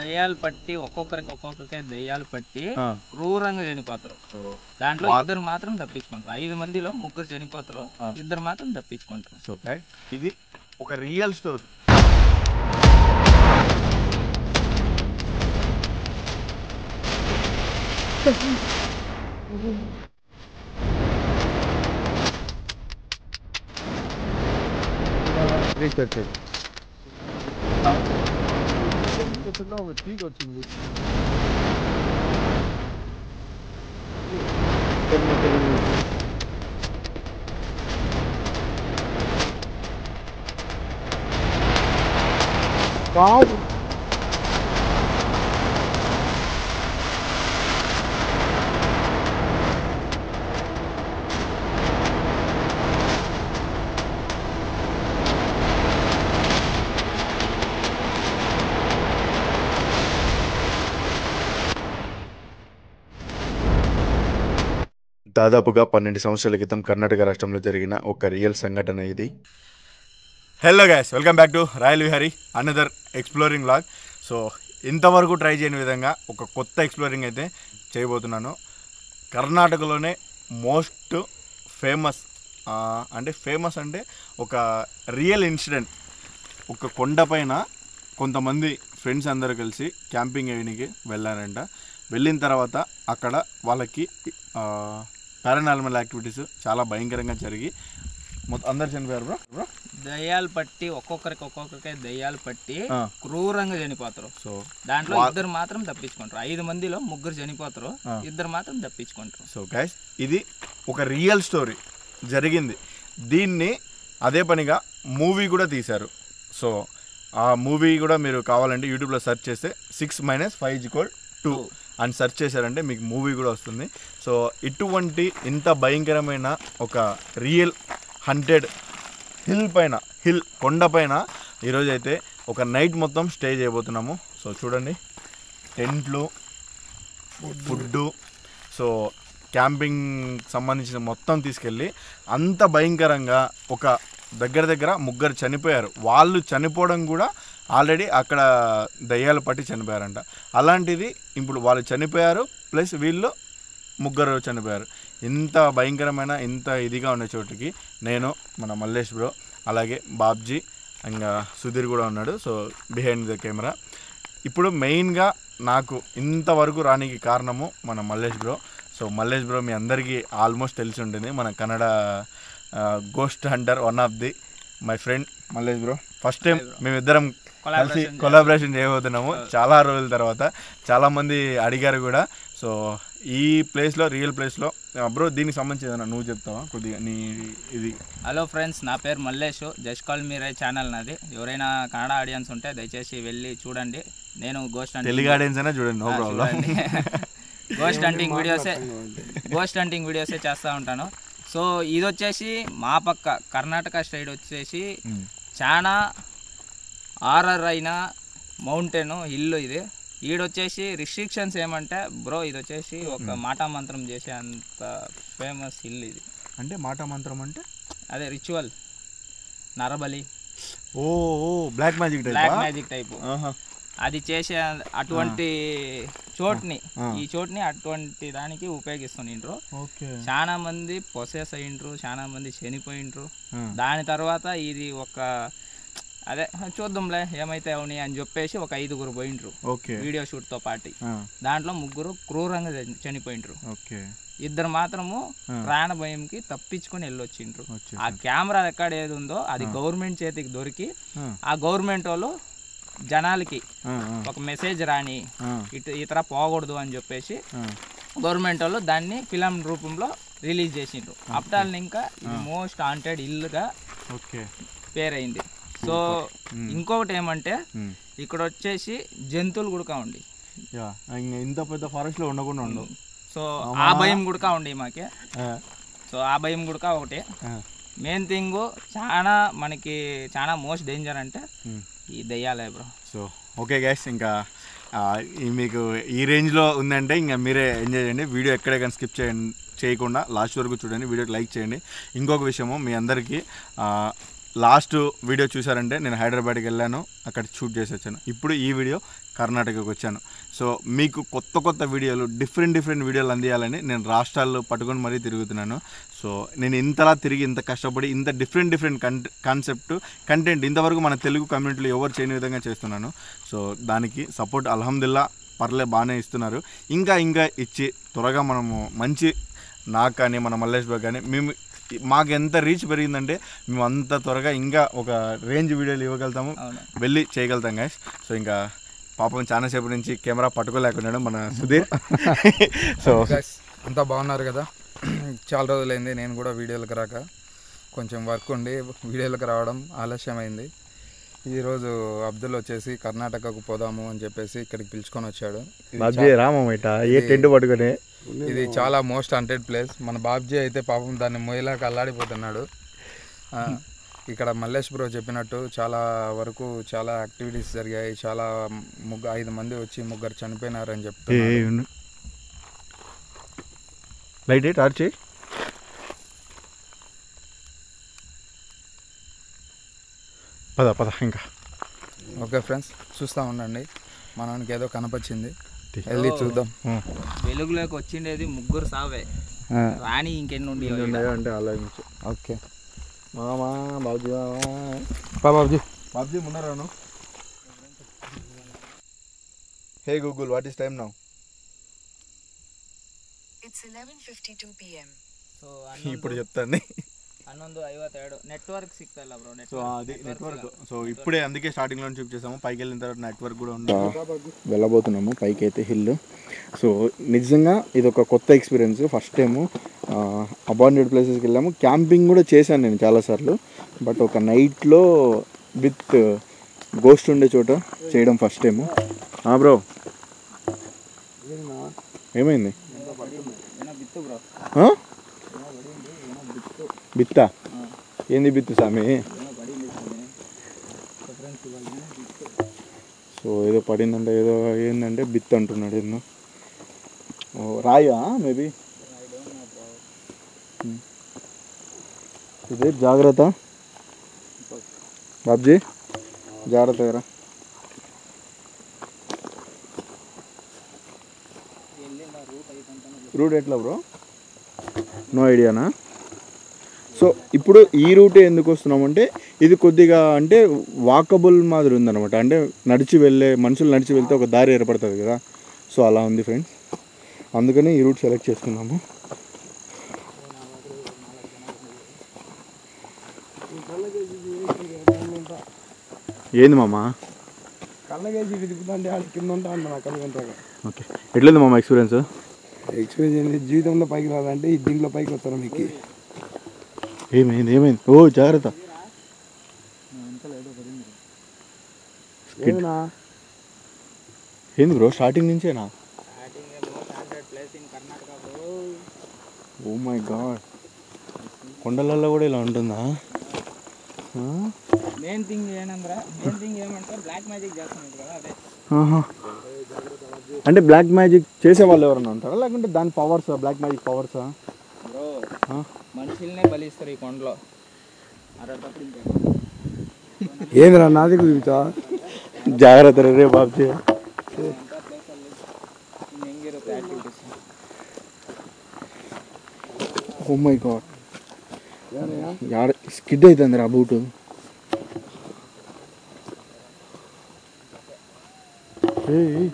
దయ్యాలు పట్టి ఒక్కొక్కరికి ఒక్కొక్కరికి దయ్యాలు పట్టి ఆ. క్రూరంగా చనిపోతారు దాంట్లో ఇద్దరు మాత్రం తప్పించుకుంటారు ఐదు మందిలో ముగ్గురు చనిపోతారు ఇద్దరు మాత్రం తప్పించుకుంటారు సో ఇది ఒక రియల్ స్టోరీ దాదాపుగా పన్నెండు సంవత్సరాల క్రితం కర్ణాటక రాష్ట్రంలో జరిగిన ఒక రియల్ సంఘటన ఇది hello guys welcome back to Royal Vihari another exploring log so ఇంతవరకు ట్రై చేయని విధంగా ఒక కొత్త ఎక్స్ప్లోరింగ్ అయితే చేయబోతున్నాను కర్ణాటకలోనే మోస్ట్ ఫేమస్ అంటే ఫేమస్ అంటే ఒక రియల్ ఇన్సిడెంట్ ఒక కొండపైన కొంతమంది ఫ్రెండ్స్ అందరూ కలిసి క్యాంపింగ్ వేయడానికి వెళ్ళారంట వెళ్ళిన తర్వాత అక్కడ వాళ్ళకి పారానార్మల్ యాక్టివిటీస్ చాలా భయంకరంగా జరిగి మొత్తం అందరు చనిపోయారు బ్రో బ్రో దయ్యాలు పట్టి ఒక్కొక్కరికి ఒక్కొక్కరికి దయ్యాలు పట్టి ఆ. క్రూరంగా చనిపోతారు సో దాంట్లో ఇద్దరు మాత్రం తప్పించుకుంటారు ఐదు మందిలో ముగ్గురు చనిపోతారు ఇద్దరు మాత్రం తప్పించుకుంటారు సో గైస్ ఇది ఒక రియల్ స్టోరీ జరిగింది దీన్ని అదే పనిగా మూవీ కూడా తీశారు సో ఆ మూవీ కూడా మీరు కావాలంటే యూట్యూబ్లో సెర్చ్ చేస్తే సిక్స్ మైనస్ ఫైవ్ జికోల్ టూ అని సెర్చ్ చేశారంటే మీకు మూవీ కూడా వస్తుంది సో ఇటువంటి ఇంత భయంకరమైన ఒక రియల్ హంటెడ్ హిల్ పైన హిల్ కొండ పైన ఈరోజు అయితే ఒక నైట్ మొత్తం స్టే చేయబోతున్నాము సో చూడండి టెంట్లు ఫుడ్డు సో క్యాంపింగ్ సంబంధించిన మొత్తం తీసుకెళ్ళి అంత భయంకరంగా ఒక దగ్గర దగ్గర ముగ్గురు చనిపోయారు వాళ్ళు చనిపోవడం కూడా ఆల్రెడీ అక్కడ దయ్యాలు పట్టి చనిపోయారంట అలాంటిది ఇప్పుడు వాళ్ళు చనిపోయారు ప్లస్ వీళ్ళు ముగ్గురు చనిపోయారు ఇంత భయంకరమైన ఇంత ఇదిగా ఉండే చోటుకి నేను మన మల్లేష్ బ్రో అలాగే బాబ్జీ ఇంకా సుధీర్ కూడా ఉన్నాడు సో బిహైండ్ ద కెమెరా ఇప్పుడు మెయిన్గా నాకు ఇంతవరకు రానికి కారణము మన Mallesh bro so Mallesh bro మీ అందరికీ ఆల్మోస్ట్ తెలిసి ఉంటుంది మన Kannada ghost hunter one of the my friend Mallesh bro first time మేమిద్దరం కలిసి Collaboration కొలాబరేషన్ చేయబోతున్నాము చాలా రోజుల తర్వాత చాలా మంది అడిగారు కూడా సో ఈ ప్లేస్లో రియల్ ప్లేస్లో బ్రో దీనికి సంబంధించి ఏదైనా నువ్వు చెప్తావా కొద్దిగా నీ ఇది హలో ఫ్రెండ్స్ నా పేరు మల్లేష్ జస్ట్ కాల్ మీరే ఛానల్ నాది ఎవరైనా కన్నడ ఆడియన్స్ ఉంటే దయచేసి వెళ్ళి చూడండి నేను గోస్ట్ తెలుగు ఆడియన్స్ అయినా చూడండి నో ప్రాబ్లం గోస్ట్ హంటింగ్ వీడియోసే గోస్ట్ హంటింగ్ వీడియోసే చేస్తూ ఉంటాను సో ఇది వచ్చేసి మా పక్క కర్ణాటక స్టైడ్ వచ్చేసి చాలా ఆర్ఆర్ అయిన మౌంటైన్ హిల్ ఇది ఈడొచ్చేసి రిస్ట్రిక్షన్స్ ఏమంటే బ్రో ఇది వచ్చేసి ఒక మాటా మంత్రం చేసే అంత ఫేమస్ హిల్ ఇది అంటే మాట మంత్రం అంటే అదే రిచువల్ నరబలి ఓ ఓ black magic black type magic type అది చేసే అటువంటి చోట్ని ఈ చోట్ని అటువంటి దానికి ఉపయోగిస్తుండ్రు ఓకే చాలా మంది పొసెస్ అయ్యిండ్రు చాలా మంది చనిపోయిండ్రు దాని తర్వాత ఇది ఒక అదే చూద్దాంలే ఏమైతే అవుని అని చెప్పేసి ఒక ఐదుగురు పోయిండ్రు ఓకే వీడియో షూట్ తో పాటి దాంట్లో ముగ్గురు క్రూరంగా చని- చనిపోయిండ్రు ఓకే ఇద్దరు మాత్రము ప్రాణ భయంకి తప్పించుకొని వెళ్ళొచ్చిండ్రు వచ్చే ఆ కెమెరా ఎక్కడ ఏది ఉందో అది గవర్నమెంట్ చేతికి దొరికి ఆ గవర్నమెంట్ వాళ్ళు జనాలకి ఒక మెసేజ్ రాని ఇటు ఇతర పోకూడదు అని చెప్పేసి గవర్నమెంట్ వాళ్ళు దాన్ని ఫిలం రూపంలో రిలీజ్ చేసిండ్రు అప్టాల్ ఇంకా ఇది మోస్ట్ వాంటెడ్ ఇల్లుగా ఓకే పేరైంది సో ఇంకొకటి ఏమంటే ఇక్కడ వచ్చేసి జంతువులు గుడక ఉండి యా ఇంకా ఇంత పెద్ద ఫారెస్ట్ లో ఉండకుండా ఉండు సో ఆ భయం గుడక ఉండి మాకే సో ఆ భయం గుడక ఒకటే మెయిన్ థింగ్ చాలా మనకి చాలా మోస్ట్ డేంజర్ అంటే ఈ దయ్యాలే బ్రో సో ఓకే గైస్ ఇంకా ఆ, ఈ మీకు ఈ రేంజ్లో ఉందంటే ఇంకా మీరే ఎంజాయ్ చేయండి వీడియో ఎక్కడే కానీ స్కిప్ చేయండి చేయకుండా లాస్ట్ వరకు చూడండి వీడియోకి లైక్ చేయండి ఇంకొక విషయము మీ అందరికీ లాస్ట్ వీడియో చూసారంటే నేను హైదరాబాద్కి వెళ్ళాను అక్కడ షూట్ చేసి వచ్చాను ఇప్పుడు ఈ వీడియో కర్ణాటకకు వచ్చాను సో మీకు కొత్త కొత్త వీడియోలు డిఫరెంట్ డిఫరెంట్ వీడియోలు అందియాలని నేను రాష్ట్రాల్లో పట్టుకొని మరీ తిరుగుతున్నాను సో నేను ఇంతలా తిరిగి ఇంత కష్టపడి ఇంత డిఫరెంట్ డిఫరెంట్ కంట కాన్సెప్ట్ కంటెంట్ ఇంతవరకు మన తెలుగు కమ్యూనిటీలో ఎవరు చేయని విధంగా చేస్తున్నాను సో దానికి సపోర్ట్ అల్హమ్దుల్లా పర్లే బాగానే ఇస్తున్నారు ఇంకా ఇంకా ఇచ్చి త్వరగా మనము మంచి నాకు కానీ మన మల్లేష్ బాగ్ కానీ మేము మాకు ఎంత రీచ్ పెరిగిందంటే మేము అంత త్వరగా ఇంకా ఒక రేంజ్ వీడియోలు ఇవ్వగలుగుతాము అవును వెళ్ళి చేయగలుగుతాం గాయస్ సో ఇంకా పాపం చాలా సేపు నుంచి కెమెరా పట్టుకోలేకున్నాడు మన సుధీర్ సో గైస్ అంతా బాగున్నారు కదా చాలా రోజులైంది నేను కూడా వీడియోలకు రాక కొంచెం వర్క్ ఉండి వీడియోలకు రావడం ఆలస్యమైంది ఈరోజు అబ్దుల్ వచ్చేసి కర్ణాటకకు పోదాము అని చెప్పేసి ఇక్కడికి పిలుచుకొని వచ్చాడు ఇది బాబ్జీ రామయ్య ఏ టెంట్ పట్టుకొని ఇది చాలా మోస్ట్ హంటెడ్ ప్లేస్ మన బాబ్జీ అయితే పాపం దాన్ని మొయ్యలాగా అల్లాడిపోతున్నాడు ఆ, ఇక్కడ మల్లేష్ బ్రో చెప్పినట్టు చాలా వరకు చాలా యాక్టివిటీస్ జరిగాయి చాలా ముగ్గు ఐదు మంది వచ్చి ముగ్గురు చనిపోయినారని చెప్తున్నారు లైట్ టార్చ్ పద పద ఇంకా ఓకే ఫ్రెండ్స్ చూస్తూ ఉండండి మనకి ఏదో కనపచ్చింది వెళ్ళి చూద్దాం వెలుగులోకి వచ్చిండేది ముగ్గురు సావే రాణి ఇంకెన్ని ఉండి అంటే ఆలోచించు ఓకే మామా బాబుజీ మామా బాబాజీ బాబుజీ ఉన్నారాను hey Google what is time now It's 11:52 p.m. So ఇప్పుడు చెప్తాను ಹನ್ನೊಂದು ಐವತ್ತೆರಡು ನೆಟ್ವರ್ಕ್ ಸಿಗ್ತಲ್ಲ ಬ್ರೋ సో అది నెట్వర్క్ సో ఇప్పుడే అందుకే స్టార్టింగ్ లో చూప్ చేసాము పైకి వెళ్ళిన తర్వాత నెట్వర్క్ కూడా ఉంది వెళ్ళబోతున్నాము పైకి అయితే హిల్ సో నిజంగా ఇది ఒక కొత్త ఎక్స్పీరియన్స్ ఫస్ట్ టైము అబాండెడ్ ప్లేసెస్కి వెళ్ళాము క్యాంపింగ్ కూడా చేశాను నేను చాలాసార్లు బట్ ఒక నైట్లో విత్ గోస్ట్ ఉండే చోట చేయడం ఫస్ట్ టైము బ్రో ఏమైంది ಬಿತ್ತು ಬ್ರೋ ఆ? బిత్తా ఏంది బిత్తు స్వామి సో ఏదో పడిందంటే ఏదో ఏంటంటే బిత్ అంటున్నాడు ఏందో ఓ రాయా మేబీ ఇదే జాగ్రత్త బాబ్జీ జాగ్రత్త రా రూట్ ఎట్లా బ్రో నో ఐడియానా సో ఇప్పుడు ఈ రూటే ఎందుకు వస్తున్నామంటే ఇది కొద్దిగా అంటే వాకబుల్ మాదిరి ఉందన్నమాట అంటే నడిచి వెళ్ళే మనుషులు నడిచి వెళ్తే ఒక దారి ఏర్పడుతుంది కదా సో అలా ఉంది ఫ్రెండ్స్ అందుకని ఈ రూట్ సెలెక్ట్ చేసుకున్నాము ఏంది మామ కళ్ళగేసి వెతుకుతుంటే ఆడ కింద ఉంటా అన్న నా కనుకుంటాగా ఓకే ఎట్లుంది మామ ఎక్స్పీరియన్స్ ఎక్స్పీరియన్స్ ఏంటి జీవితంలో పైకి రాదంటే ఈ దీంట్లో పైకి వస్తాను మీకు ఏమైంది ఏమైంది ఓ జాగ్రత్త ఏమన్నా ఏంది బ్రో స్టార్టింగ్ నుంచేనా place in Karnataka bro oh my god కొండలలో కూడా ఇలా ఉంటుందా ఆ? ಮೇನ್ ಥಿಂಗ್ ಏನಂದ್ರೆ ಮೇನ್ ಥಿಂಗ್ ಏమంటే ಬ್ಲ್ಯಾಕ್ ಮ್ಯಾಜಿಕ್ చేస్తున్నాడు కదా అదే ఆహా. అంటే బ్లాక్ మ్యాజిక్ చేసే వాళ్ళు ఎవరైనా ఉంటారా లేకుంటే దాని పవర్స్ బ్లాక్ మ్యాజిక్ పవర్సా బ్రో ఆ? మనుషుల్నే బలిస్తారు ఈ కొండలో అరటప్పుడు ఇంకా ఏందిరా నా దగ్గర చూపించా జాగ్రత్త రే బాబ్జీ ಅಂತ ಪ್ಲೇಸಲ್ಲಿ ಇನ್ನು ಹೆಂಗಿರುತ್ತೆ ಆ್ಯಕ್ಟಿವಿಟೀಸ್ ఓ మై గాడ్ యాడ స్కిడ్ అవుతుంది రా బూటు ఏయ్,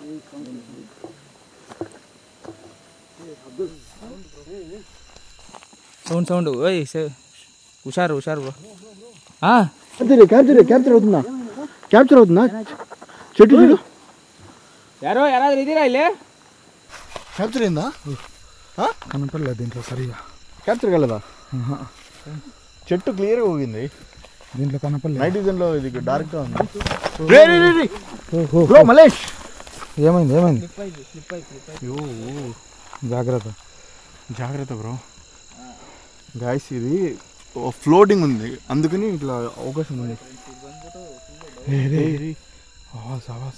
సౌండ్ సౌండ్ ఓయ్ హుషారు హుషారు బ్రో క్యాప్చర్ క్యాప్చర్ క్యాప్చర్ అవుతుందా క్యాప్చర్ అవుతుందా చెట్టు చూడు ಯಾರೋ ಯಾರಾದ್ರೂ ಇದ್ದೀರಾ ಇಲ್ಲಿ క్యాప్చర్ అయిందా కనపడలేదు దీంట్లో సరిగా క్యాప్చర్ కాలేదా చెట్టు క్లియర్గా ఊగింది దీంట్లో కనపడలేదు నైట్ విజన్లో ఇది డార్క్గా ఉంది రే రే రే రే బ్రో మలేష్ ఏమైంది ఏమైంది అయ్యో జాగ్రత్త జాగ్రత్త బ్రో గాయస్ ఇది ఫ్లోటింగ్ ఉంది అందుకని ఇట్లా అవకాశం ఉంది రే, రే. ఆవాస్, ఆవాస్.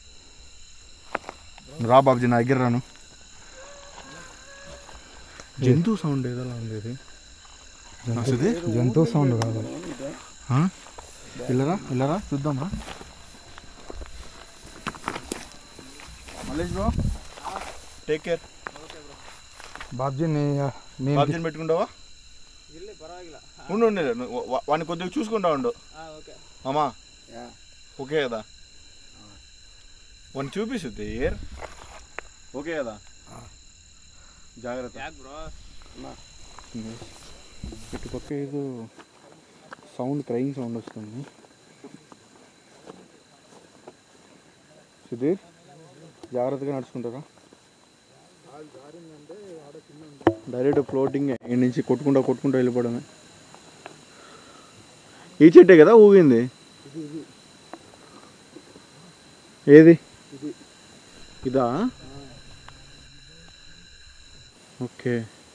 రా బాబుజీ నా దగ్గర రాను జంతువు సౌండ్ ఏదోలా ఉంది ఇది వస్తుంది జంతువు సౌండ్ కాదు వెళ్ళరా వెళ్ళరా చూద్దాం రా Mallesh bro take care Babji నీ నీ బాబ్జీని పెట్టుకుంటావా ఉండు ఉండు నువ్వు వా- వాడిని కొద్దిగా చూసుకుంటా ఉండు అమ్మా ఓకే కదా వాడిని చూపిస్తుంది దేర్ ఓకే కదా జాగ్రత్త ఇటుపక్క ఏదో సౌండ్ క్రైమ్ సౌండ్ వస్తుంది సుధీర్ జాగ్రత్తగా నడుచుకుంటారా డైరెక్ట్ ఫ్లోటింగ్ ఈ నుంచి కొట్టుకుంటా కొట్టుకుంటా వెళ్ళిపోవడమే ఈ చెట్టే కదా ఊగింది ఏది ఇదా ఓకే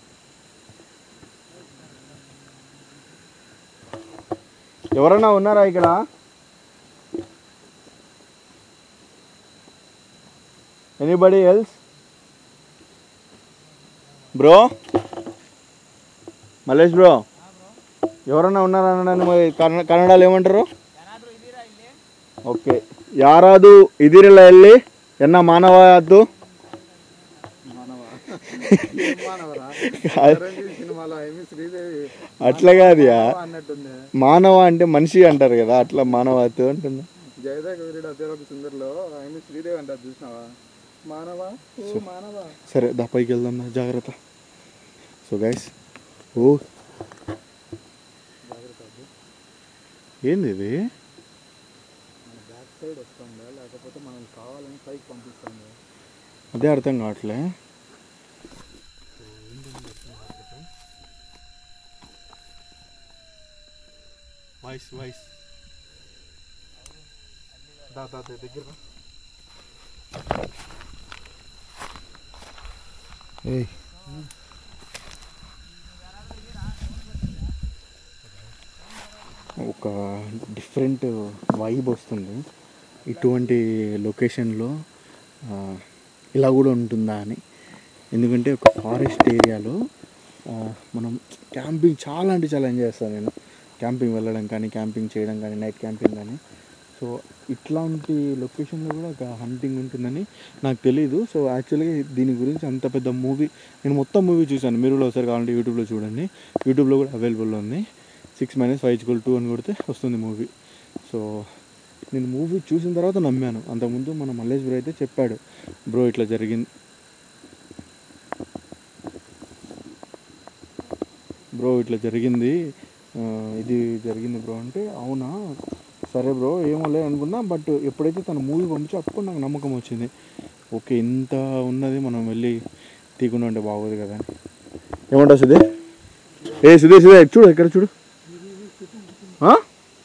ఎవరన్నా ఉన్నారా ఇక్కడ anybody else bro Mallesh bro ఎవరన్నా ఉన్నారా అనడానికి మరి కన్నడ కన్నడలో ఏమంటారు ఓకే ಯಾರಾದು ಇದಿರಲ್ಲ ಎಲ್ಲಿ ಎನ್ನ ಮಾನವ ಅದು సినిమాలో ఏమి శ్రీదేవి అట్లా కాదుయా అన్నట్టుంది మానవ అంటే మనిషి అంటారు కదా అట్లా మానవత్వం అంటున్నా జయదేక వీరుడు అతిరథ సుందరిలో ఏమి శ్రీదేవి అంటారు చూసినావా మానవా ఓ మానవా సరే దా పైకి వెళ్దాం దా, జాగ్రత్త సో గైస్ ఓ ఏంది ఇది బ్యాక్ సైడ్ వస్తుందా లేకపోతే మనం కావాలని పైకి పంపిస్తుందా అదే అర్థం కావట్లే వాయిస్ వాయిస్ దా దా దా, దగ్గర రా. ఏయ్ ఒక డిఫరెంట్ వైబ్ వస్తుంది ఇటువంటి లొకేషన్లో ఆ, ఇలా కూడా ఉంటుందా అని ఎందుకంటే ఒక ఫారెస్ట్ ఏరియాలో ఆ, మనం క్యాంపింగ్ చాలా అంటే చాలా ఎంజాయ్ చేస్తాను నేను క్యాంపింగ్ వెళ్ళడం కానీ క్యాంపింగ్ చేయడం కానీ నైట్ క్యాంపింగ్ కానీ సో ఇట్లాంటి లొకేషన్లో కూడా ఒక హంటింగ్ ఉంటుందని నాకు తెలియదు సో యాక్చువల్గా దీని గురించి అంత పెద్ద మూవీ నేను మొత్తం మూవీ చూశాను మీరు కూడా ఒకసారి కావాలంటే యూట్యూబ్లో చూడండి యూట్యూబ్లో కూడా అవైలబుల్ ఉంది six minus five equal two అని కొడితే వస్తుంది మూవీ సో నేను మూవీ చూసిన తర్వాత నమ్మాను అంతకుముందు మన మల్లేష్ బ్రో అయితే చెప్పాడు బ్రో ఇట్లా జరిగింది బ్రో ఇట్లా జరిగింది ఆ, ఇది జరిగింది బ్రో అంటే అవునా సరే బ్రో ఏమోలే అనుకున్నా బట్ ఎప్పుడైతే తన మూవీ పంపించో అప్పుడు నాకు నమ్మకం వచ్చింది ఓకే ఇంత ఉన్నది మనం వెళ్ళి తీయకుండా ఉంటే బాగోదు కదా అని ఏమంటావు సుధీర్ ఏ సుధీర్ సుధీర్ చూడు ఇక్కడ చూడు ఆ?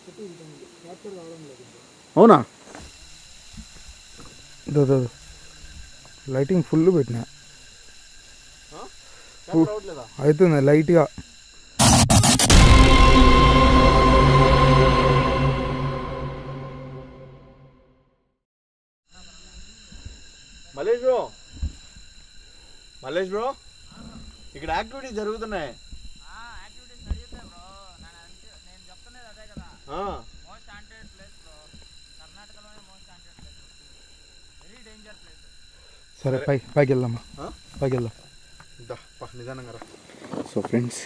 అవునా దో దో దో. లైటింగ్ ఫుల్ పెట్టినా అవుతుంది లైట్గా మల్లేష్ బ్రో మల్లేష్ బ్రో ఇక్కడ యాక్టివిటీస్ జరుగుతున్నాయి యాక్టివిటీస్ నడుగుతాయి బ్రో నేను చెప్తున్నది అదే కదా ఆ, మోస్ట్ వాంటెడ్ ప్లేస్ బ్రో కర్ణాటకలోనే most wanted place very danger place సరే పై పైకి వెళ్దామా ఆ? పైకి వెళ్దాం దా, పా, నిదానంగా రా. సో ఫ్రెండ్స్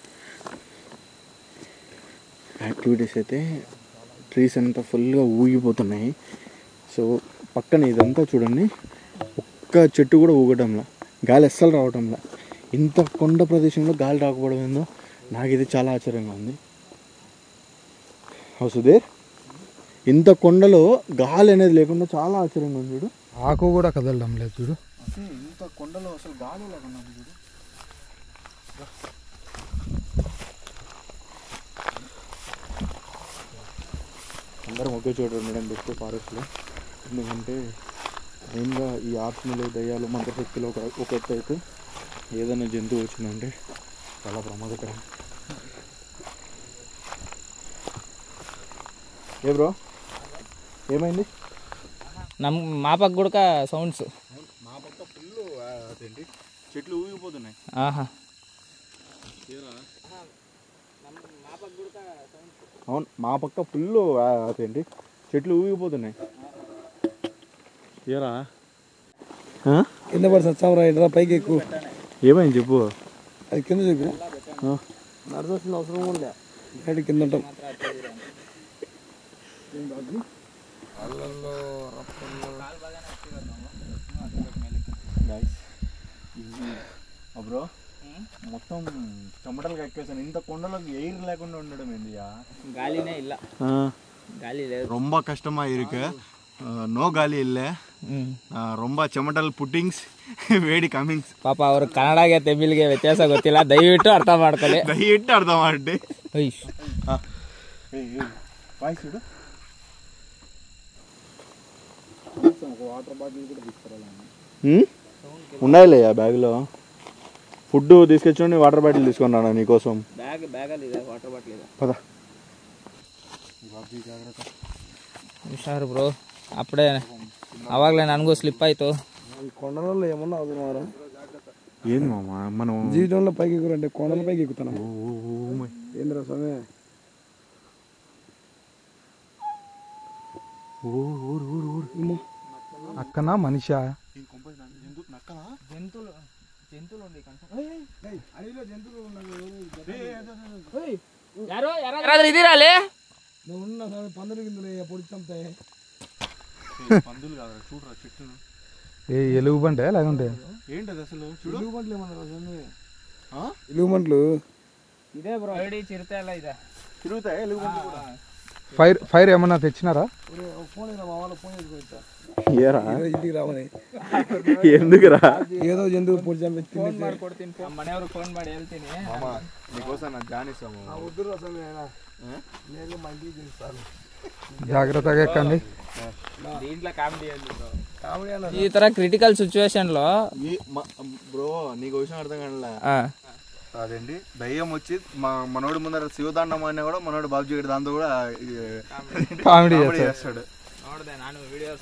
యాక్టివిటీస్ అయితే ట్రీస్ అంతా ఫుల్గా ఊగిపోతున్నాయి సో పక్కన ఇదంతా చూడండి ఒక్క చెట్టు కూడా ఊగటంలా గాలి అస్సలు రావటంలా ఇంత కొండ ప్రదేశంలో గాలి రాకపోవడం ఏందో నాకు ఇది చాలా ఆశ్చర్యంగా ఉంది ఓ సుధీర్ ఇంత కొండలో గాలి అనేది లేకుండా చాలా ఆశ్చర్యంగా ఉంది చూడు ఆకు కూడా కదలడం లేదు చూడు ఇంత కొండలో అసలు గాలి లేకుండా చూడు అందరం ఒకే చోట ఉండడం బెస్ట్ ఫారెస్ట్లో ఎందుకంటే మెయిన్గా ఈ ఆత్మలు దయ్యాలు మంత్రశక్తులు ఒక ఒక ఎత్తు అయితే ఏదైనా జంతువు వచ్చిందంటే చాలా ప్రమాదకరం ఏ బ్రో ఏమైంది నమ్ మా పక్క కూడా సౌండ్స్ మా పక్క ఫుల్ అదేంటి చెట్లు ఊగిపోతున్నాయి ఆహా అవును మా పక్క ఫుల్ అదేంటి చెట్లు ఊగిపోతున్నాయి ఏరా ఆ? కింద పడి సచ్చామరా ఇట్లా పైకి ఎక్కువ ఏమైంది చెప్పు అది కింద చెప్పు ఆ. నడవాల్సిన అవసరం కూడా లే బయట కింద ఉంటాం బ్రో మొత్తం చెమటలు కక్కేసాను ఇంత కొండలకు ఎయిర్ లేకుండా ఉండడం ఏందియా గాలినే ಇಲ್ಲ గాలి లేదు ரொம்ப கஷ்டமா இருக்கு நோ காலி இல்லை ரொம்ப చెమటల్ పుట్టింగ్స్ వేడి కమింగ్స్ ಪಾಪ ಅವರು ಕನ್ನಡಗೆ ತಮಿಳ್ಗೆ ವ್ಯತ್ಯಾಸ ಗೊತ್ತಿಲ್ಲ ದಯವಿಟ್ಟು ಅರ್ಥ ಮಾಡ್ಕೊಳ್ಳಿ దయచేసి అర్థం అంటే ಐಶ್. వాయిస్ చూడు ఉన్నాయిలే ఆ బ్యాగ్లో ఫుడ్ తీసుకొచ్చి వాటర్ బాటిల్ తీసుకొని రానా నీకోసం ಬ್ಯಾಗ್ ಬ್ಯಾಗಲ್ಲಿ ಇದೆ ವಾಟರ್ ಬಾಟ್ಲ್ ಇದೆ పద ಹುಷಾರು ಬ್ರೋ ಅಪ್ಪಡೆ ಅವಾಗಲೇ ನನಗೂ ಸ್ಲಿಪ್ ಆಯಿತು ఈ కొండలలో ఏమన్నా అవసరం ఏంది మామ మనం జీవితంలో పైకి ఎక్కురంటే కొండల పైకి ఎక్కుతాను ఏంద్రా స్వామి అక్కన మనిషా జంతువులు జంతువులు ఉంది ಯಾರು ಯಾರಾದ್ರೂ ಇದ್ದೀರಾ ಅಲ್ಲಿ నువ్వు ఉన్న స్వామి పందులు గిందులు పొడి చంపుతాయి పందులు కాదు చూడరా చెట్లు ఏ ఎలుగుబంటే లేకుంటే ఏంటది అసలు చూడు ఎలుగుబంట్లు ఏమన్నారు స్వామి ఆ? ఎలుగుబంట్లు ಇದೆ ಬ್ರೋ ಗಡಿ ಚಿರತೆ ಎಲ್ಲ ಇದೆ తిరుగుతాయి ఎలుగుబంటి కూడా ఫైర్ ఫైర్ ఏమన్నా తెచ్చినారా ఫోన్ మా వాళ్ళ ఫోన్ చేసుకోవచ్చా ఏరా ఇంటికి రావని ఎందుకురా ఏదో జంతువు పొడి చంపి ಫೋನ್ ಮಾಡ್ಕೊಡ್ತೀನಿ ನಮ್ಮ ಮನೆಯವ್ರಿಗೆ ಫೋನ್ ಮಾಡಿ ಹೇಳ್ತೀನಿ మామ నీకోసం నాకు జానిస్తాము వద్దురా స్వామి ఆయన నేను మా ఇంటికి తెలుస్తాను జాగ్రత్తగా ఎక్కండి దీంట్లో కామెడీ కామెడీ అన్న ఈ ತರ క్రిటికల్ సిచ్యువేషన్ లో బ్రో నీకు విషయం అర్థం కానలే అదేంటి దయ్యం వచ్చి మా మనోడు ముందర శివతాండం అయినా కూడా మనోడు బాబుజీ గారి దాంతో కూడా ఈ, కామెడీ కామెడీ చేస్తాడు ನೋಡಿದೆ ನಾನು ವಿಡಿಯೋಸ್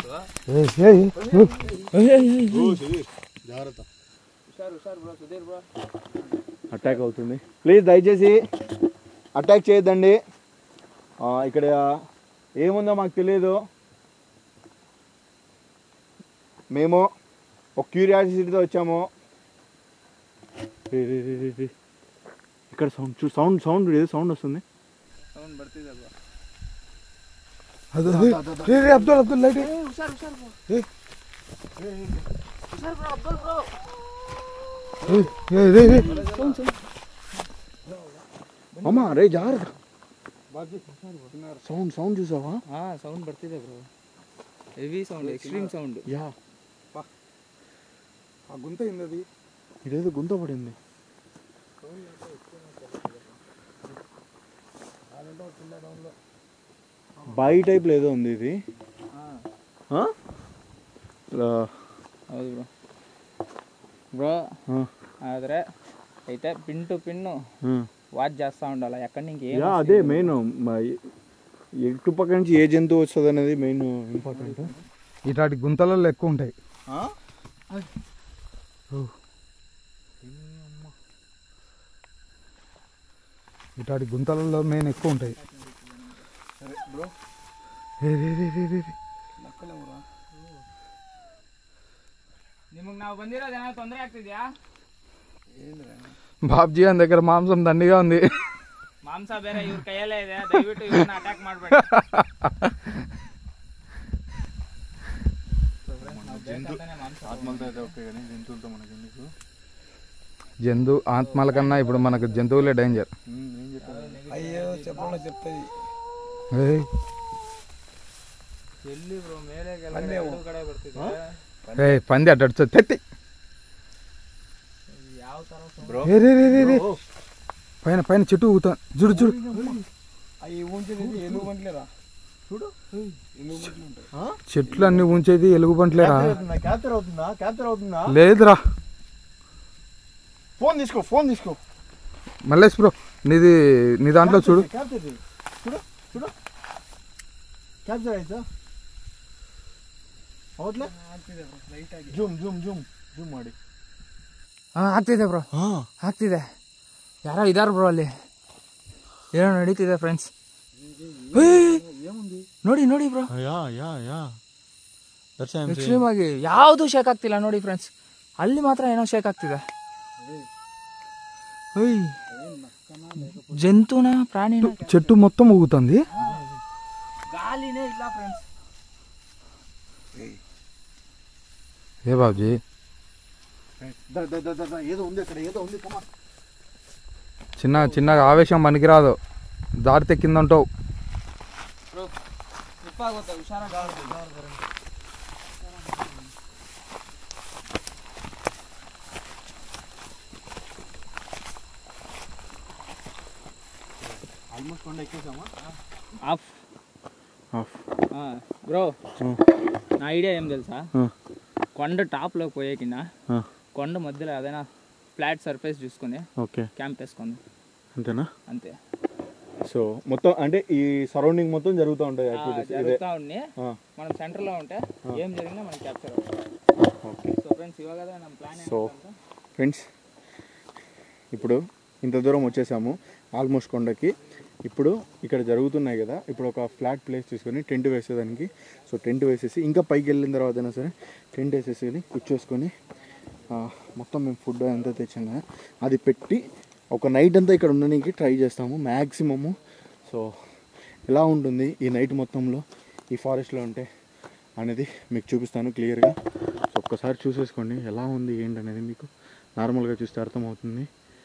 జాగ్రత్త ಹುಷಾರ್ ಹುಷಾರ್ ಬ್ರೋ ಸುಧೀರ್ ಬ್ರೋ అటాక్ అవుతుంది ప్లీజ్ దయచేసి అటాక్ చేయొద్దండి ఆ, ఇక్కడ ఏముందో మాకు తెలియదు మేము ఒక క్యూరియాసిటీతో వచ్చాము రే, రే, రే, రే, రే. ఇక్కడ సౌండ్ చూ సౌండ్ సౌండ్ ఏదో సౌండ్ వస్తుంది ಸೌಂಡ್ ಬರ್ತಿದೆ ಬ್ರೋ అది రే రే అబ్దుల్ అబ్దుల్ లైట్ అమ్మా రే జాగ్రత్త సౌండ్ సౌండ్ చూసావా ಹಾ ಸೌಂಡ್ ಬರ್ತಿದೆ bro heavy sound extreme sound యా ఆ గుంత ఏంది అది ఇదేదో గుంత పడింది బాయి టైప్ ఏదో ఉంది ఇది ఆ? ఇలా, ಹೌದು ಬ್ರೋ ಬ್ರೋ ఆ, ಆದ್ರೆ అయితే పిన్ టు పిన్ ఆ. వాచ్ చేస్తా ఉండాలి ఎక్కడి నుంచి ఏం యా అదే మెయిన్ ఎటు పక్క నుంచి ఏ జంతువు వస్తుంది అనేది మెయిన్ ఇంపార్టెంట్ ఇట్లాంటి గుంతలలో ఎక్కువ ఉంటాయి ఇట్లాంటి గుంతలలో మెయిన్ ఎక్కువ ఉంటాయి రే, రే, రే, రే, రే, రే. ನಿಮಗೆ ನಾವು ಬಂದಿರೋದು ಏನಾದ್ರು ತೊಂದರೆ ಆಗ್ತಿದ್ಯಾ బాబ్జీ అని దగ్గర మాంసం దండిగా ఉంది ಮಾಂಸ ಬೇರೆ ಇವ್ರ ಕೈಯಲ್ಲೇ ಇದೆ ದಯವಿಟ್ಟು ಇವ್ರನ್ನ ಅಟ್ಯಾಕ್ ಮಾಡಬೇಡಿ ఆత్మలతో అయితే ఓకే కానీ జంతువులతో మనకి ఎందుకు జంతు ఆత్మల కన్నా ఇప్పుడు మనకు జంతువులే డేంజర్ ఏం చెప్పారు అయ్యో చెప్పకుండా చెప్తాయి ಎಲ್ಲಿ ಬ್ರೋ ಮೇಲೆ ಎರಡು ಕಡೆ ಬರ್ತಿದೆ ఏ పంది అట్ట వచ్చి తెత్తి ಯಾವ ತರ ఏ, రే, రే, రే, రే. పైన పైన చెట్టు ఊగుతా చూడు చూడు అవి ఉంచేది ఎలుగుబంట్లేరా చూడు ఎలుగుబంట్లు ఉంటాయి చెట్లు అన్ని ఉంచేది ఎలుగుబంట్లేరా క్యాప్చర్ అవుతుందా క్యాప్చర్ అవుతుందా లేదురా ఫోన్ తీసుకో ఫోన్ తీసుకో మల్లేష్ బ్రో నీది నీ దాంట్లో చూడు క్యాప్చర్ చేయి. చూడు చూడు క్యాప్చర్ ಆಯ್ತಾ ಹೌದ್ಲಾ ಜೂಮ್ ಜೂಮ್ ಜೂಮ್ ಜೂಮ್ ಮಾಡಿ ಆಗ್ತಿದೆ ಬ್ರೋ ಆಗ್ತಿದೆ ಯಾರೋ ಇದಾರ ಬ್ರೋ ಅಲ್ಲಿ ಏನೋ ನಡೀತಿದೆ ಫ್ರೆಂಡ್ಸ್ ನೋಡಿ ನೋಡಿ bro yeah yeah yeah that's extreme ಆಗಿ ಯಾವುದು ಶೇಕ್ ಆಗ್ತಿಲ್ಲ ನೋಡಿ ಫ್ರೆಂಡ್ಸ್ ಅಲ್ಲಿ ಮಾತ್ರ ಏನೋ ಶೇಕ್ ಆಗ್ತಿದೆ ಓಯ್ ಜಂತುನ ಪ್ರಾಣಿನ చెట్టు మొత్తం ఊగుతుంది ಗಾಲಿನೇ ಇಲ್ಲ ಫ್ರೆಂಡ್ಸ್ ఏ బాబ్జీ ఏదో ఉంది అక్కడ ఏదో ఉంది కమా చిన్న చిన్నగా ఆవేశం పనికిరాదు దారితే కింద ఉంటావు ಉಪ್ಪಾಗುತ್ತೆ ಹುಷಾರಾಗಿ ఆల్మోస్ట్ కొండ ఎక్కేసామా ఆఫ్ ఆఫ్ బ్రో నా ఐడియా ఏం తెలుసా కొండ టాప్లోకి పోయే కింద కొండ మధ్యలో ఏదైనా ఫ్లాట్ సర్ఫేస్ చూసుకొని ఓకే క్యాంప్ వేసుకుంది అంతేనా అంతే సో మొత్తం అంటే ఈ సరౌండింగ్ మొత్తం జరుగుతూ ఉంటాయి ఆ, యాక్టివిటీస్ ఇదే జరుగుతా ఉండి ఆ, మనం సెంటర్లో ఉంటే ఏం జరిగినా మనం క్యాప్చర్ ఓకే సో ఫ్రెండ్స్ ఇవ్వ కదా ನಮ್ಮ ప్లాన్ సో ఫ్రెండ్స్ ఇప్పుడు ఇంత దూరం వచ్చేసాము ఆల్మోస్ట్ కొండకి ఇప్పుడు ఇక్కడ జరుగుతున్నాయి కదా ఇప్పుడు ఒక ఫ్లాట్ ప్లేస్ తీసుకొని టెంట్ వేసేదానికి సో టెంట్ వేసేసి ఇంకా పైకి వెళ్ళిన తర్వాత అయినా సరే టెంట్ వేసేసి కూర్చోసుకొని ఆ, మొత్తం మేము ఫుడ్ అంతా తెచ్చాం కదా అది పెట్టి ఒక నైట్ అంతా ఇక్కడ ఉండడానికి ట్రై చేస్తాము మ్యాక్సిమము సో ఎలా ఉంటుంది ఈ నైట్ మొత్తంలో ఈ ఫారెస్ట్లో ఉంటే అనేది మీకు చూపిస్తాను క్లియర్గా సో ఒక్కసారి చూసేసుకోండి ఎలా ఉంది ఏంటి అనేది మీకు నార్మల్గా చూస్తే అర్థమవుతుంది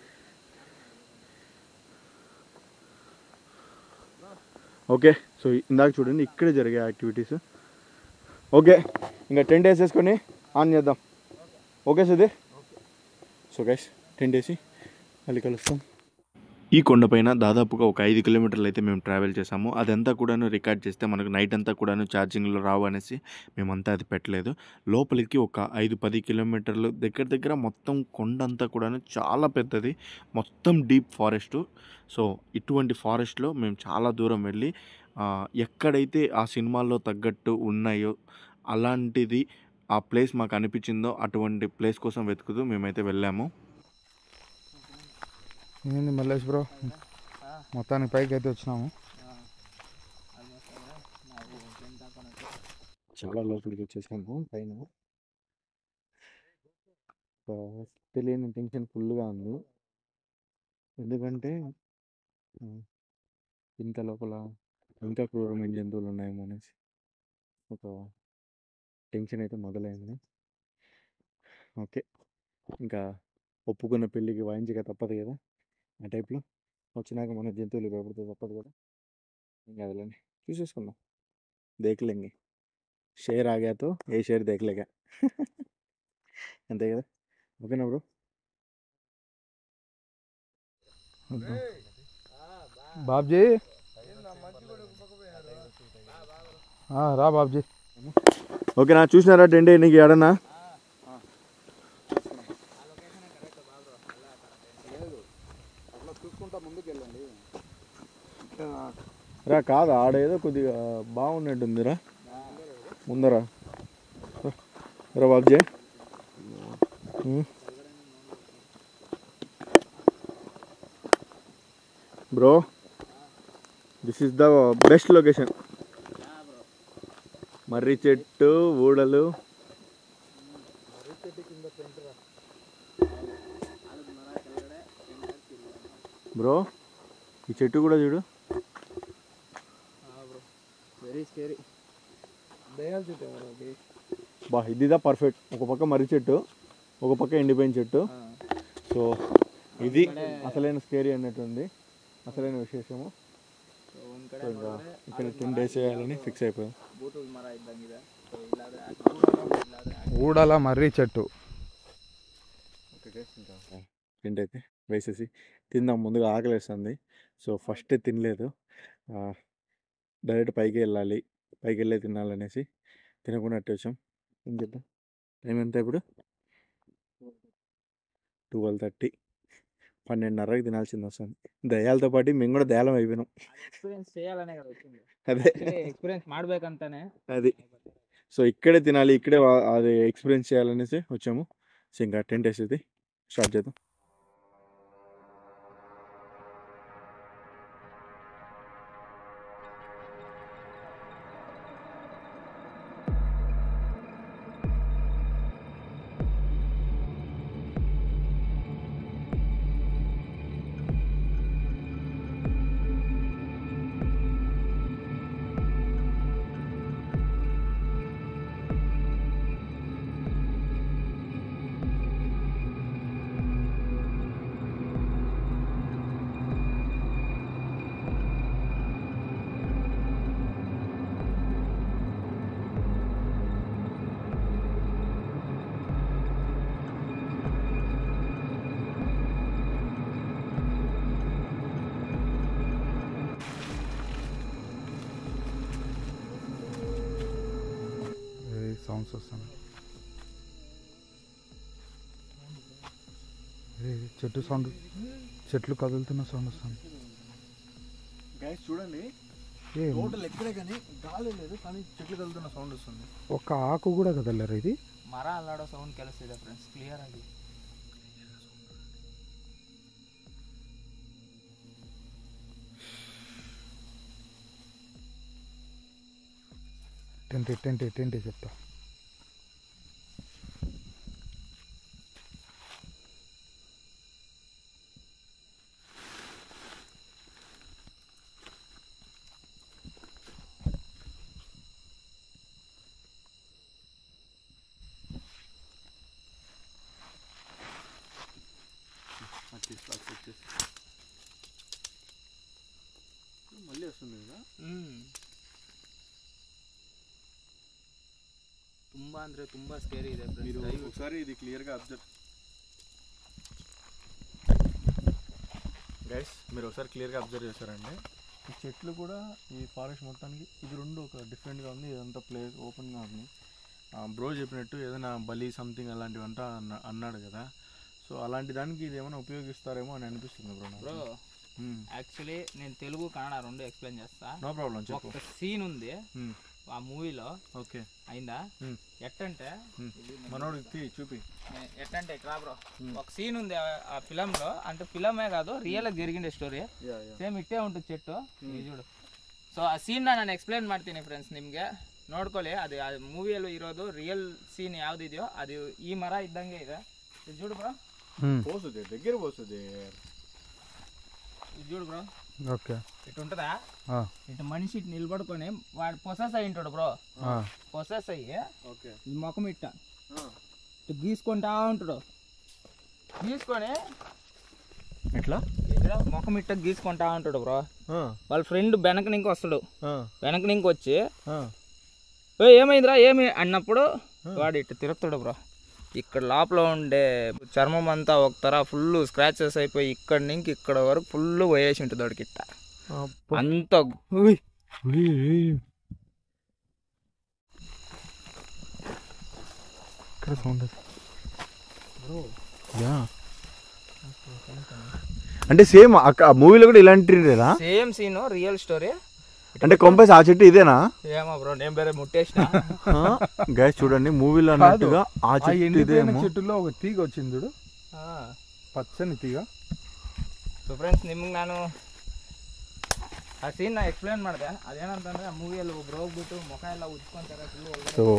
ఓకే సో ఇందాక చూడండి ఇక్కడే జరిగే యాక్టివిటీస్ ఓకే ఇంకా టెన్ డేస్ వేసుకొని ఆన్ చేద్దాం okay Sudheer so guys ten డేసి మళ్ళీ కలుస్తాం ఈ కొండపైన దాదాపుగా ఒక ఐదు కిలోమీటర్లు అయితే మేము ట్రావెల్ చేసాము అదంతా కూడాను రికార్డ్ చేస్తే మనకు నైట్ అంతా కూడాను ఛార్జింగ్లో రావు అనేసి మేమంతా అది పెట్టలేదు లోపలికి ఒక ఐదు పది కిలోమీటర్లు దగ్గర దగ్గర మొత్తం కొండ అంతా కూడాను చాలా పెద్దది మొత్తం డీప్ ఫారెస్ట్ సో ఇటువంటి ఫారెస్ట్లో మేము చాలా దూరం వెళ్ళి ఆ, ఎక్కడైతే ఆ సినిమాల్లో తగ్గట్టు ఉన్నాయో అలాంటిది ఆ ప్లేస్ మాకు అనిపించిందో అటువంటి ప్లేస్ కోసం వెతుకుతూ మేమైతే వెళ్ళాము ఏంది మల్లేష్ బ్రో మొత్తానికి పైకి అయితే వచ్చినాము చాలా లోపలికి వచ్చేసాము పైన ఒక తెలియని టెన్షన్ ఫుల్గా ఉంది ఎందుకంటే ఆ, ఇంత లోపల ఇంకా క్రూరమైన జంతువులు ఉన్నాయేమో అనేసి ఒక టెన్షన్ అయితే మొదలైంది ఓకే ఇంకా ఒప్పుకున్న పెళ్ళికి వాయించక తప్పదు కదా ఆ టైప్లో వచ్చినాక మన జంతువులు భయపడితే తప్పదు కదా ఇంకా అదిలేండి చూసేసుకుందాం దేకలేంగి షేర్ ఆగాతో ఏ షేర్ దేకలేగా అంతే కదా ఓకేనా బ్రో బాబ్జీ ఆ, రా బాబ్జీ ఓకేనా చూసినారా టెంట్ నీకు ఎడనా రా కాదు ఆడేదో కొద్దిగా బాగున్నట్టుందిరా ముందరా రా Babji bro this is the best location మర్రి చెట్టు ఊడలు బ్రో ఈ చెట్టు కూడా చూడు వెరీ స్కేరీ దయాలు చెట్టు ఎవరు అది? బా ఇదిదా పర్ఫెక్ట్ ఒక పక్క మర్రి చెట్టు ఒక పక్క ఎండిపోయిన చెట్టు సో ఇది అసలైన స్కేరీ అన్నట్టుంది అసలైన విశేషము సో ఇంకా ఇక్కడ టెన్ డేస్ చేయాలని ఫిక్స్ అయిపోయాం ಬೂಟು ಮರ ಇದ್ದಂಗಿದೆ ಸೊ ಇಲ್ಲಾದ್ರೆ ఊడల మర్రి చెట్టు టెంట్ అయితే వేసేసి తిందాం ముందుగా ఆకలేస్తుంది సో ఫస్ట్ తినలేదు ఆ, డైరెక్ట్ పైకి వెళ్ళాలి పైకి వెళ్ళే తినాలనేసి తినకుండా అట్టే వచ్చాం ఏం చేద్దాం టైం ఎంత ఇప్పుడు ట్వెల్వ్ థర్టీ పన్నెండున్నరకి తినాల్సింది వస్తుంది దయాలతో పాటు మేము కూడా దయాలం అయిపోయినాం ಎಕ್ಸ್ಪೀರಿಯನ್ಸ್ చేయాలనే కదా వచ్చింది అదే ఎక్స్పీరియన్స్ ಮಾಡ್ಬೇಕಂತಾನೆ అది సో ఇక్కడే తినాలి ఇక్కడే వా- అది ఎక్స్పీరియన్స్ చేయాలనేసి వచ్చాము సో ఇంకా టెన్ డేస్ ఇది స్టార్ట్ చేద్దాం సౌండ్స్ వస్తాయి ఏ, చెట్టు సౌండ్ చెట్లు కదులుతున్న సౌండ్ వస్తుంది గైస్ చూడండి ఏ టోటల్ ఎక్కడే కానీ గాలి లేదు కానీ చెట్లు కదులుతున్న సౌండ్ వస్తుంది ఒక్క ఆకు కూడా కదలరు ఇది ಮರ ಅಲ್ಲಾಡೋ ಸೌಂಡ್ ಕೇಳಿಸ್ತಿದೆ ಫ್ರೆಂಡ್ಸ್ ಕ್ಲಿಯರ್ ಆಗಿ టెంట్ టెంట్ టెంట్ చెప్తా మళ్ళీ వస్తుంది కదా ತುಂಬಾ ಅಂದ್ರೆ ತುಂಬಾ ಸ್ಕೇರಿ ಇದೆ మీరు ಫ್ರೆಂಡ್ಸ್ ఒకసారి ఇది క్లియర్గా అబ్జర్వ్ గైస్ మీరు ఒకసారి క్లియర్గా అబ్జర్వ్ చేశారండి ఈ చెట్లు కూడా ఈ ఫారెస్ట్ మొత్తానికి ఇది రెండు ఒక డిఫరెంట్గా ఉంది ఇదంతా ప్లేస్ ఓపెన్గా ఉంది బ్రో చెప్పినట్టు ఏదైనా బలి సంథింగ్ అలాంటివి అంతా అన్న- అన్నాడు కదా సో అలాంటి దానికి ఇది ఏమైనా ఉపయోగిస్తారేమో అని అనిపిస్తుంది బ్రో బ్రో యాక్చువల్లీ నేను తెలుగు కన్నడ రెండు ఎక్స్ప్లెయిన్ చేస్తా నో ప్రాబ్లం చెప్పు ఒక సీన్ ఉంది Hmm. ఆ మూవీలో ఓకే అయిందా Hmm. ఎట్టంటే మనోడికి తీ, చూపి ఏ- ఎట్టంటే ఇక్కడ బ్రో ఒక సీన్ ఉంది ఆ- ఆ ఫిలం లో అంటే ఫిలమే కాదు రియల్ గా జరిగిండే స్టోరీ ಸೇಮ್ ಇಟ್ಟೇ ಉಂಟು ಚೆಟ್ಟು ಈ ಜೋಡು ಸೊ ಆ ಸೀನ್ನ ನಾನು ಎಕ್ಸ್ಪ್ಲೇನ್ ಮಾಡ್ತೀನಿ ಫ್ರೆಂಡ್ಸ್ ನಿಮಗೆ ನೋಡ್ಕೊಳ್ಳಿ ಅದು ಆ ಮೂವಿಯಲ್ಲೂ ಇರೋದು ರಿಯಲ್ ಸೀನ್ ಯಾವುದಿದೆಯೋ ಅದು ಈ ಮರ ಇದ್ದಂಗೆ ಇದೆ ಇದು చూడు ಬ್ರೋ పోస్తుంది దగ్గర పోస్తుంది ఇది చూడు బ్రో ఓకే ఇటు ఉంటుందా ఇటు మనిషి ఇటు నిలబడుకొని వాడు పొసెస్ అయి ఉంటాడు బ్రో పొసెస్ అయ్యి ఓకే ఈ ముఖం ఇట్ట ఇటు గీసుకుంటా ఉంటాడు గీసుకొని ఎట్లా ఇక్కడ ముఖం ఇట్ట గీసుకుంటా ఉంటాడు బ్రో వాళ్ళ ఫ్రెండ్ వెనక నుంచి వస్తాడు వెనక నుంచి వచ్చి "ఏ, ఏమైందిరా ఏమి అన్నప్పుడు వాడు ఇట్టు తిరుగుతాడు బ్రో ఇక్కడ లోపల ఉండే చర్మం అంతా ఒక తర ఫుల్ స్క్రాచెస్ అయిపోయి ఇక్కడ నుంచి ఇక్కడ వరకు ఫుల్ పోయేసి ఉంటుంది వాడికి ఇట్ట అంత ఇక్కడ సౌండ్ యా అంటే సేమ్ అక్క మూవీలో కూడా ఇలాంటిదేనా సేమ్ సీన్ రియల్ స్టోరీ అంటే కొంపేసి ఆ చెట్టు ఇదేనా ఏమో బ్రో నేను వేరే ముట్టేసిన గైస్ చూడండి మూవీలో అన్నట్టుగా ఆ ఆ చెట్టు ఎండిపోయిన ఇదేమో చెట్టులో ఒక తీగ వచ్చింది చూడు పచ్చని తీగ ಸೊ ಫ್ರೆಂಡ್ಸ್ ನಿಮ್ಗೆ ನಾನು ಆ ಸೀನ್ ನಾ ಎಕ್ಸ್ಪ್ಲೇನ್ ಮಾಡಿದೆ ಅದೇನಂತಂದ್ರೆ ಆ ಮೂವಿಯಲ್ಲಿ ಒಬ್ರು ಹೋಗ್ಬಿಟ್ಟು ಮುಖ ಎಲ್ಲ ಉಜ್ಕೊಂತಾರೆ ಫುಲ್ ಒಳಗಡೆ సో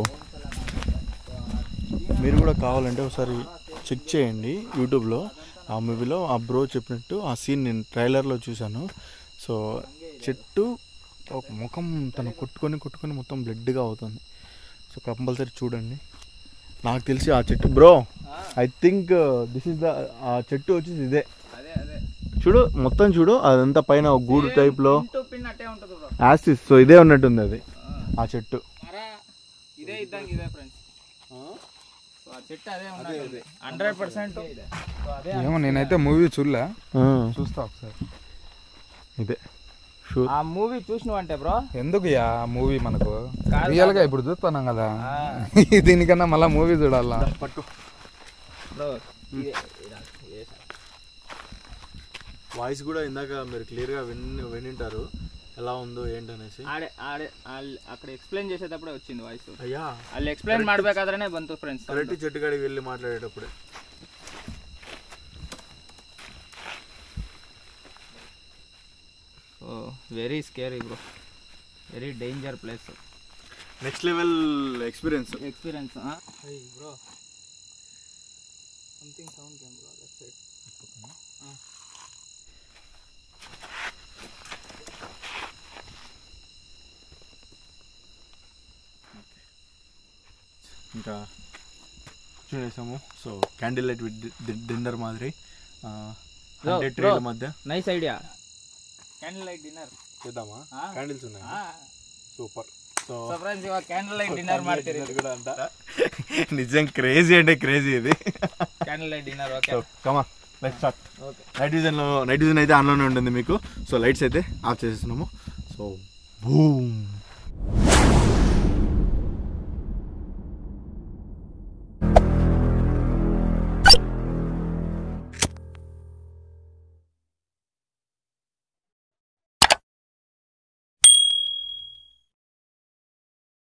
మీరు కూడా కావాలంటే ఒకసారి చెక్ చేయండి యూట్యూబ్లో ఆ మూవీలో ఆ బ్రో చెప్పినట్టు ఆ సీన్ నేను ట్రైలర్లో చూశాను సో చెట్టు ఒక ముఖం తను కొట్టుకొని కొట్టుకొని మొత్తం బ్లడ్గా అవుతుంది సో కంపల్సరీ చూడండి నాకు తెలిసి ఆ చెట్టు bro I think this is the ఆ చెట్టు వచ్చేసి ఇదే అదే అదే చూడు మొత్తం చూడు అదంతా పైన ఒక గూడు టైప్లో ఇంటూ పిన్ అట్టే ఉంటుంది బ్రో యాసిస్ సో ఇదే ఉన్నట్టుంది అది ఆ చెట్టు మర ఇదే ఇద్దంగా ఇదే ఫ్రెండ్స్ సో ఆ చెట్టు అదే ఉన్నది హండ్రెడ్ పర్సెంట్ సో అదే ఏమో నేనైతే మూవీ చూడలే ఆ, చూస్తా ఒకసారి ఇదే షూర్ ఆ మూవీ చూసినావంటే బ్రో ఎందుకు యా మూవీ మనకు కాదు, రియల్ గా ఇప్పుడు చూస్తున్నాం కదా దీనికన్నా మళ్ళా మూవీ చూడాలా బ్రో ఇదే ఇదా, ఇదే సార్. వాయిస్ కూడా ఇందాక మీరు క్లియర్గా విన్ వినింటారు ఎలా ఉందో ఏంటనేసి ఆడే ఆడే ఆల్- అక్కడ ఎక్స్ప్లెయిన్ చేసేటప్పుడే వచ్చింది వాయిస్ అయ్యా ಅಲ್ಲಿ ಎಕ್ಸ್ಪ್ಲೈನ್ ಮಾಡ್ಬೇಕಾದ್ರೆ ಬಂತು ಫ್ರೆಂಡ್ಸ್ కరెక్ట్ చెట్టుకాడికి వెళ్ళి మాట్లాడేటప్పుడే so very scary bro very danger place next level experience experience bro something sound came bro left side ఇంకా చూసేసాము so candle light with dinner మాదిరి హండ్రెడ్ ట్రీల మధ్య nice idea candle light dinner చేద్దామా ఆ. క్యాండిల్స్ ఉన్నాయి సూపర్ సో ಸೊ ಫ್ರೆಂಡ್ಸ್ ಇವಾಗ candle light dinner ಮಾಡ್ತೀರಿ కూడా అంట నిజం క్రేజీ అంటే క్రేజీ ఇది candle light dinner okay so కమా light start okay night విజన్లో night vision అయితే ఆన్లోనే ఉంటుంది మీకు సో లైట్స్ అయితే ఆఫ్ చేసేస్తున్నాము సో బూమ్